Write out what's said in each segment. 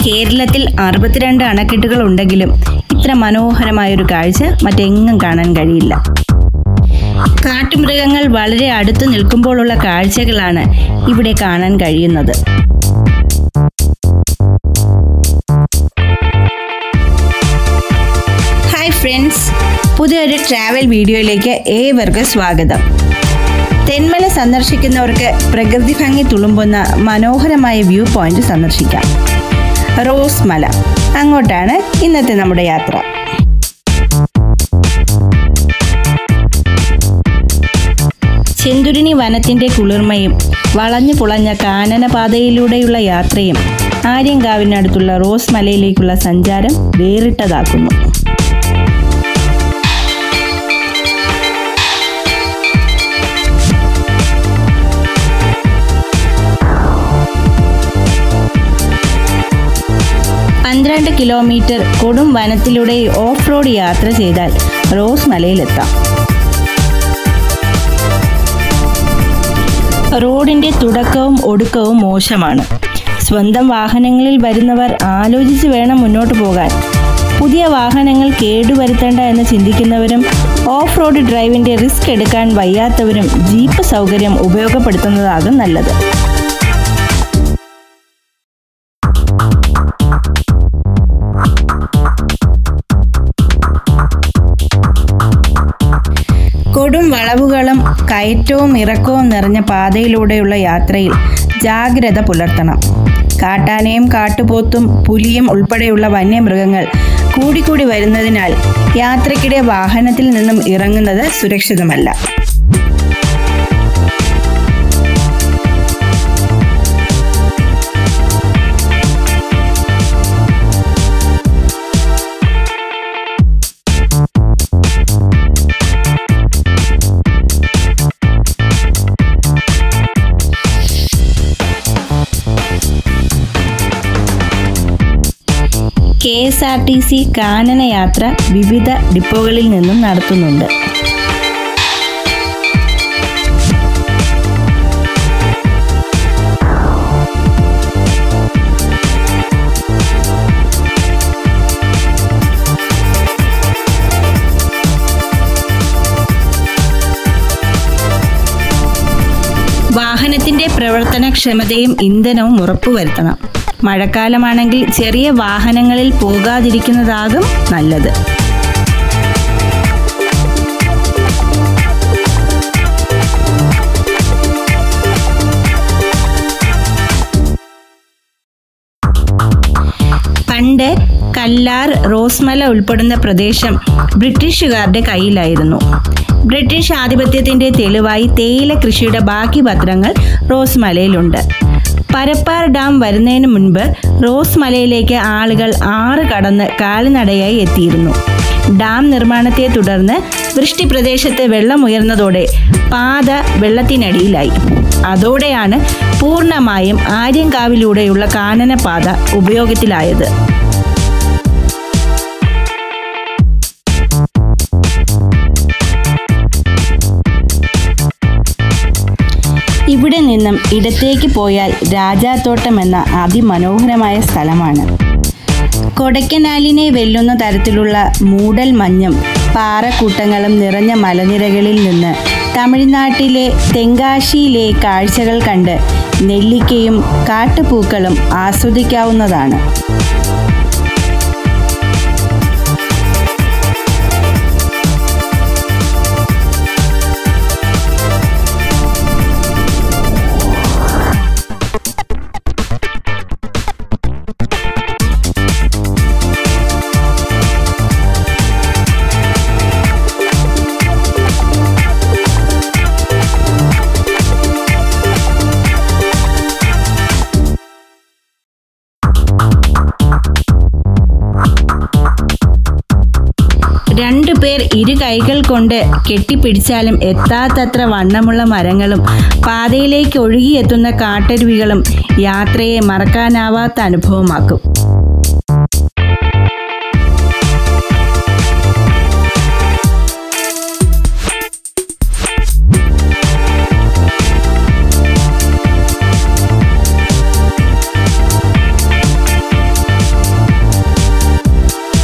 കേരളത്തിൽ അറുപത്തിരണ്ട് അണക്കെട്ടുകൾ ഉണ്ടെങ്കിലും ഇത്ര മനോഹരമായൊരു കാഴ്ച മറ്റെങ്ങും കാണാൻ കഴിയില്ല കാട്ടുമൃഗങ്ങൾ വളരെ അടുത്ത് നിൽക്കുമ്പോഴുള്ള കാഴ്ചകളാണ് ഇവിടെ കാണാൻ കഴിയുന്നത് ഹായ് ഫ്രണ്ട്സ് പുതിയൊരു ട്രാവൽ വീഡിയോയിലേക്ക് ഏവർക്കും സ്വാഗതം തെന്മല സന്ദർശിക്കുന്നവർക്ക് പ്രകൃതി ഭംഗി തുളുമ്പുന്ന മനോഹരമായ വ്യൂ പോയിന്റ് സന്ദർശിക്കാം റോസ് മല അങ്ങോട്ടാണ് ഇന്നത്തെ നമ്മുടെ യാത്ര ചെന്തുരിണി വനത്തിന്റെ കുളിർമയും വളഞ്ഞു പുളഞ്ഞ കാനനപാതയിലൂടെയുള്ള യാത്രയും ആര്യങ്കാവിനടുത്തുള്ള റോസ് മലയിലേക്കുള്ള സഞ്ചാരം വേറിട്ടതാക്കുന്നു പന്ത്രണ്ട് കിലോമീറ്റർ കൊടും വനത്തിലൂടെ ഓഫ് റോഡ് യാത്ര ചെയ്താൽ റോസ് മലയിലെത്താം റോഡിന്റെ തുടക്കവും ഒടുക്കവും മോശമാണ് സ്വന്തം വാഹനങ്ങളിൽ വരുന്നവർ ആലോചിച്ച് വേണം മുന്നോട്ട് പോകാൻ പുതിയ വാഹനങ്ങൾ കേടുവരുത്തേണ്ട എന്ന് ചിന്തിക്കുന്നവരും ഓഫ് റോഡ് ഡ്രൈവിന്റെ റിസ്ക് എടുക്കാൻ വയ്യാത്തവരും ജീപ്പ് സൗകര്യം ഉപയോഗപ്പെടുത്തുന്നതാകും നല്ലത് കൊടും വളവുകളും കയറ്റവും ഇറക്കവും നിറഞ്ഞ പാതയിലൂടെയുള്ള യാത്രയിൽ ജാഗ്രത പുലർത്തണം കാട്ടാനയും കാട്ടുപോത്തും പുലിയും ഉൾപ്പെടെയുള്ള വന്യമൃഗങ്ങൾ കൂടിക്കൂടി വരുന്നതിനാൽ യാത്രയ്ക്കിടെ വാഹനത്തിൽ നിന്നും ഇറങ്ങുന്നത് സുരക്ഷിതമല്ല K S R T C കാനന യാത്ര വിവിധ ഡിപ്പോകളിൽ നിന്നും നടത്തുന്നുണ്ട് വാഹനത്തിന്റെ പ്രവർത്തനക്ഷമതയും ഇന്ധനവും ഉറപ്പുവരുത്തണം മഴക്കാലമാണെങ്കിൽ ചെറിയ വാഹനങ്ങളിൽ പോകാതിരിക്കുന്നതാകും നല്ലത് പണ്ട് കല്ലാർ റോസ്മല ഉൾപ്പെടുന്ന പ്രദേശം ബ്രിട്ടീഷുകാരുടെ കയ്യിലായിരുന്നു ബ്രിട്ടീഷ് ആധിപത്യത്തിന്റെ തെളിവായി തേയില കൃഷിയുടെ ബാക്കി പത്രങ്ങൾ റോസ് മലയിലുണ്ട് പരപ്പാർ ഡാം വരുന്നതിന് മുൻപ് റോസ് മലയിലേക്ക് ആളുകൾ ആറ് കടന്ന് കാൽനടയായി എത്തിയിരുന്നു ഡാം നിർമ്മാണത്തെ തുടർന്ന് വൃഷ്ടി പ്രദേശത്ത് വെള്ളം ഉയർന്നതോടെ പാത വെള്ളത്തിനടിയിലായി അതോടെയാണ് പൂർണ്ണമായും ആര്യങ്കാവിലൂടെയുള്ള കാനനപാത ഉപയോഗത്തിലായത് ഇവിടെ നിന്നും ഇടത്തേക്ക് പോയാൽ രാജാത്തോട്ടം എന്ന അതിമനോഹരമായ സ്ഥലമാണ് കൊടക്കനാലിനെ വെല്ലുന്ന തരത്തിലുള്ള മൂടൽ മഞ്ഞും പാറക്കൂട്ടങ്ങളും നിറഞ്ഞ മലനിരകളിൽ നിന്ന് തമിഴ്നാട്ടിലെ തെങ്കാശിയിലെ കാഴ്ചകൾ കണ്ട് നെല്ലിക്കയും കാട്ടുപൂക്കളും ആസ്വദിക്കാവുന്നതാണ് രണ്ടു പേർ ഇരു കൈകൾ കൊണ്ട് കെട്ടിപ്പിടിച്ചാലും എത്താത്തത്ര വണ്ണമുള്ള മരങ്ങളും പാതയിലേക്ക് ഒഴുകിയെത്തുന്ന കാട്ടരുവികളും യാത്രയെ മറക്കാനാവാത്ത അനുഭവമാക്കും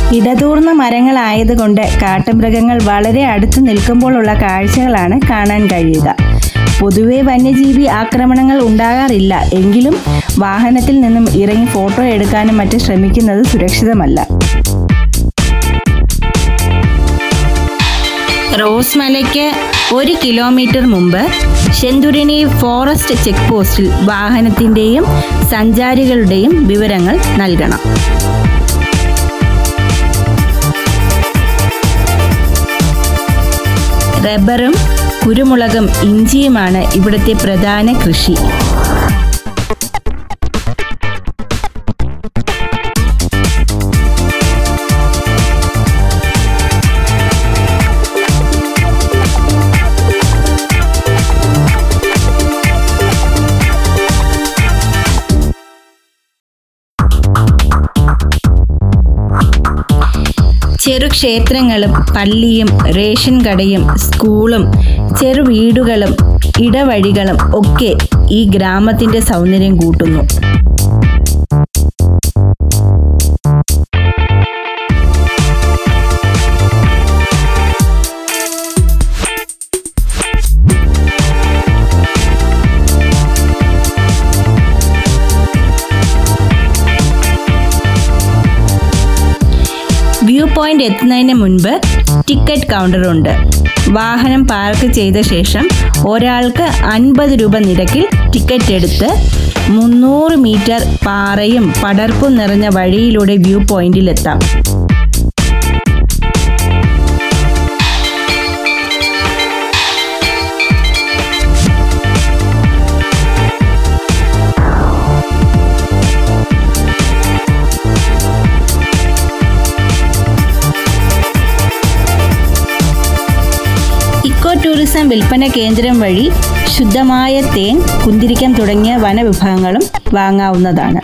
ഇടതൂർന്ന മരങ്ങളായതുകൊണ്ട് കാട്ടുമൃഗങ്ങൾ വളരെ അടുത്ത് നിൽക്കുമ്പോഴുള്ള കാഴ്ചകളാണ് കാണാൻ കഴിയുക പൊതുവെ വന്യജീവി ആക്രമണങ്ങൾ ഉണ്ടാകാറില്ല എങ്കിലും വാഹനത്തിൽ നിന്നും ഇറങ്ങി ഫോട്ടോ എടുക്കാനും മറ്റും ശ്രമിക്കുന്നത് സുരക്ഷിതമല്ല റോസ് മലയ്ക്ക് ഒരു കിലോമീറ്റർ മുമ്പ് ശെന്തുരിണി ഫോറസ്റ്റ് ചെക്ക് പോസ്റ്റിൽ വാഹനത്തിൻ്റെയും സഞ്ചാരികളുടെയും വിവരങ്ങൾ നൽകണം റബ്ബറും കുരുമുളകും ഇഞ്ചിയുമാണ് ഇവിടുത്തെ പ്രധാന കൃഷി ചെറുക്ഷേത്രങ്ങളും പള്ളിയും റേഷൻ കടയും സ്കൂളും ചെറു വീടുകളും ഇടവഴികളും ഒക്കെ ഈ ഗ്രാമത്തിന്റെ സൗന്ദര്യം കൂട്ടുന്നു വ്യൂ പോയിന്റ് എത്തുന്നതിന് മുൻപ് ടിക്കറ്റ് കൗണ്ടറുണ്ട് വാഹനം പാർക്ക് ചെയ്ത ശേഷം ഒരാൾക്ക് അൻപത് രൂപ നിരക്കിൽ ടിക്കറ്റ് എടുത്ത് മുന്നൂറ് മീറ്റർ പാറയും പടർപ്പും നിറഞ്ഞ വഴിയിലൂടെ വ്യൂ പോയിന്റിലെത്താം ഇക്കോ ടൂറിസം വിൽപ്പന കേന്ദ്രം വഴി ശുദ്ധമായ തേൻ കുന്തിരിക്കം തുടങ്ങിയ വനവിഭവങ്ങളും വാങ്ങാവുന്നതാണ്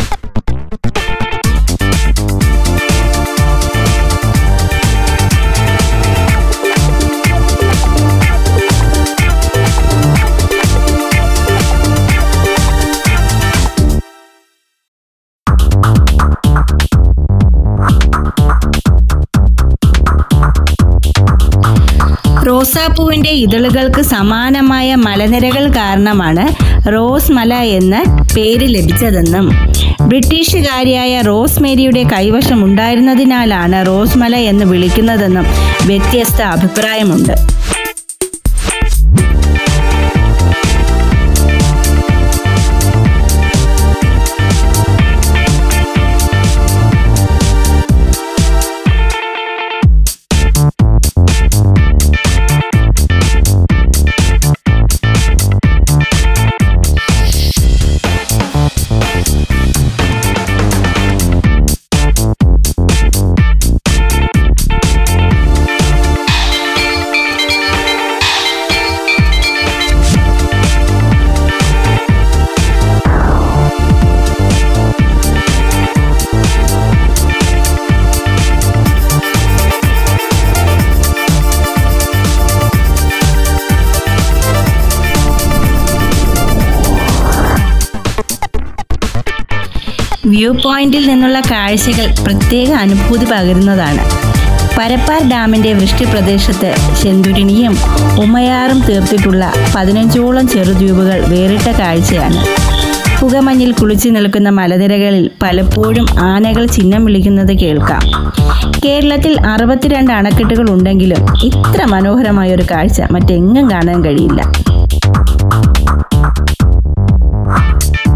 റോസാപ്പൂവിന്റെ ഇതളുകൾക്ക് സമാനമായ മലനിരകൾ കാരണമാണ് റോസ് മല എന്ന് പേര് ലഭിച്ചതെന്നും ബ്രിട്ടീഷുകാരിയായ റോസ് മേരിയുടെ കൈവശം ഉണ്ടായിരുന്നതിനാലാണ് റോസ് മല എന്ന് വിളിക്കുന്നതെന്നും വ്യത്യസ്ത അഭിപ്രായമുണ്ട് വ്യൂ പോയിന്റിൽ നിന്നുള്ള കാഴ്ചകൾ പ്രത്യേക അനുഭൂതി പകരുന്നതാണ് പരപ്പാർ ഡാമിന്റെ വൃഷ്ടിപ്രദേശത്ത് ചെന്തുരിണിയും ഉമയാറും തീർത്തിട്ടുള്ള പതിനഞ്ചോളം ചെറുദ്വീപുകൾ വേറിട്ട കാഴ്ചയാണ് പുകമഞ്ഞിൽ കുളിച്ചു നിൽക്കുന്ന മലനിരകളിൽ പലപ്പോഴും ആനകൾ ചിഹ്നം വിളിക്കുന്നത് കേൾക്കാം കേരളത്തിൽ അറുപത്തിരണ്ട് അണക്കെട്ടുകൾ ഉണ്ടെങ്കിലും ഇത്ര മനോഹരമായ ഒരു കാഴ്ച മറ്റെങ്ങും കാണാൻ കഴിയില്ല